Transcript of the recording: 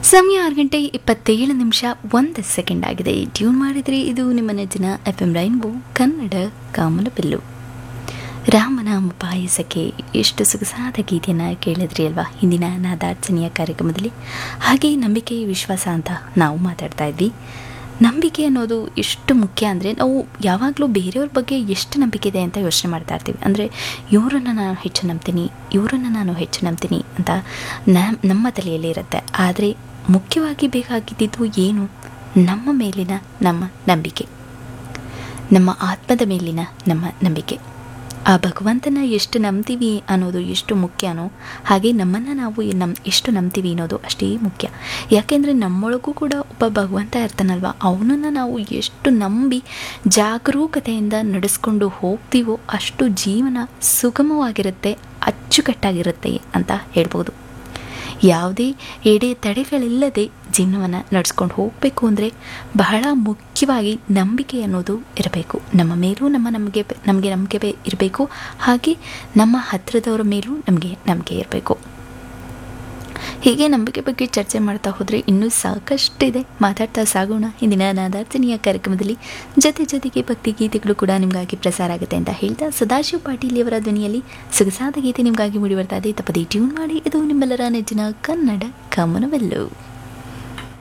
ಸಮಯ ಆರು ಗಂಟೆ ಇಪ್ಪತ್ತೇಳು ನಿಮಿಷ ಒಂದು ಸೆಕೆಂಡ್ ಆಗಿದೆ ಟ್ಯೂನ್ ಮಾಡಿದರೆ ಇದು ನಿಮ್ಮ ನೆಚ್ಚಿನ ಎಫ್ ಎಂ ರೈನ್ಬೋ ಕನ್ನಡ ಕಾಮನ ಬಿಲ್ಲು ರಾಮನಾಮ ಪಾಯಸಕ್ಕೆ ಎಷ್ಟು ಸೊಗಸಾದ ಗೀತೆಯನ್ನು ಕೇಳಿದ್ರಿ ಅಲ್ವಾ ಹಿಂದಿನ ನಾದಾರ್ಚನೆಯ ಕಾರ್ಯಕ್ರಮದಲ್ಲಿ ಹಾಗೆ ನಂಬಿಕೆ ವಿಶ್ವಾಸ ಅಂತ ನಾವು ಮಾತಾಡ್ತಾ ಇದ್ವಿ ನಂಬಿಕೆ ಅನ್ನೋದು ಎಷ್ಟು ಮುಖ್ಯ ಅಂದರೆ ನಾವು ಯಾವಾಗಲೂ ಬೇರೆಯವ್ರ ಬಗ್ಗೆ ಎಷ್ಟು ನಂಬಿಕೆ ಇದೆ ಅಂತ ಯೋಚನೆ ಮಾಡ್ತಾ ಇರ್ತೀವಿ ಅಂದರೆ ಇವರನ್ನು ನಾನು ಹೆಚ್ಚು ನಂಬ್ತೀನಿ ಇವರನ್ನು ನಾನು ಹೆಚ್ಚು ನಂಬ್ತೀನಿ ಅಂತ ನಮ್ಮ ತಲೆಯಲ್ಲಿ ಇರುತ್ತೆ ಆದರೆ ಮುಖ್ಯವಾಗಿ ಬೇಕಾಗಿದ್ದಿದ್ದು ಏನು ನಮ್ಮ ಮೇಲಿನ ನಮ್ಮ ನಂಬಿಕೆ ನಮ್ಮ ಆತ್ಮದ ಮೇಲಿನ ನಮ್ಮ ನಂಬಿಕೆ ಆ ಭಗವಂತನ ಎಷ್ಟು ನಂಬ್ತೀವಿ ಅನ್ನೋದು ಎಷ್ಟು ಮುಖ್ಯನೋ ಹಾಗೆ ನಮ್ಮನ್ನು ನಾವು ನಮ್ ಎಷ್ಟು ನಂಬ್ತೀವಿ ಅನ್ನೋದು ಅಷ್ಟೇ ಮುಖ್ಯ ಯಾಕೆಂದರೆ ನಮ್ಮೊಳಗೂ ಕೂಡ ಒಬ್ಬ ಭಗವಂತ ಇರ್ತಾನಲ್ವ ಅವನನ್ನು ನಾವು ಎಷ್ಟು ನಂಬಿ ಜಾಗರೂಕತೆಯಿಂದ ನಡೆಸ್ಕೊಂಡು ಹೋಗ್ತೀವೋ ಅಷ್ಟು ಜೀವನ ಸುಗಮವಾಗಿರುತ್ತೆ ಅಚ್ಚುಕಟ್ಟಾಗಿರುತ್ತೆ ಅಂತ ಹೇಳ್ಬೋದು ಯಾವುದೇ ಎಡೆ ತಡೆಗಳಿಲ್ಲದೆ ಜೀವನವನ್ನು ನಡೆಸ್ಕೊಂಡು ಹೋಗಬೇಕು ಅಂದರೆ ಬಹಳ ಮುಖ್ಯವಾಗಿ ನಂಬಿಕೆ ಅನ್ನೋದು ಇರಬೇಕು ನಮ್ಮ ಮೇಲೂ ನಮ್ಮ ನಮಗೆ ನಮಗೆ ನಂಬಿಕೆ ಇರಬೇಕು ಹಾಗೆ ನಮ್ಮ ಹತ್ತಿರದವರ ಮೇಲೂ ನಮಗೆ ನಂಬಿಕೆ ಇರಬೇಕು ಹೀಗೆ ನಂಬಿಕೆ ಬಗ್ಗೆ ಚರ್ಚೆ ಮಾಡ್ತಾ ಹೋದರೆ ಇನ್ನೂ ಸಾಕಷ್ಟಿದೆ ಮಾತಾಡ್ತಾ ಸಾಗೋಣ ಇಂದಿನ ನಾದಾರ್ಚನೆಯ ಕಾರ್ಯಕ್ರಮದಲ್ಲಿ ಜೊತೆ ಜೊತೆಗೆ ಭಕ್ತಿ ಗೀತೆಗಳು ಕೂಡ ನಿಮಗಾಗಿ ಪ್ರಸಾರ ಆಗುತ್ತೆ ಅಂತ ಹೇಳ್ತಾ ಸದಾಶಿವ ಪಾಟೀಲ್ ಅವರ ಧ್ವನಿಯಲ್ಲಿ ಸೊಗಸಾದ ಗೀತೆ ನಿಮಗಾಗಿ ಮೂಡಿ ಬರ್ತಾ ಇದೆ ತಪ್ಪದೇ ಟ್ಯೂನ್ ಮಾಡಿ ಇದು ನಿಮ್ಮೆಲ್ಲರ ನೆಚ್ಚಿನ ಕನ್ನಡ ಕಮನವೆಲ್ಲು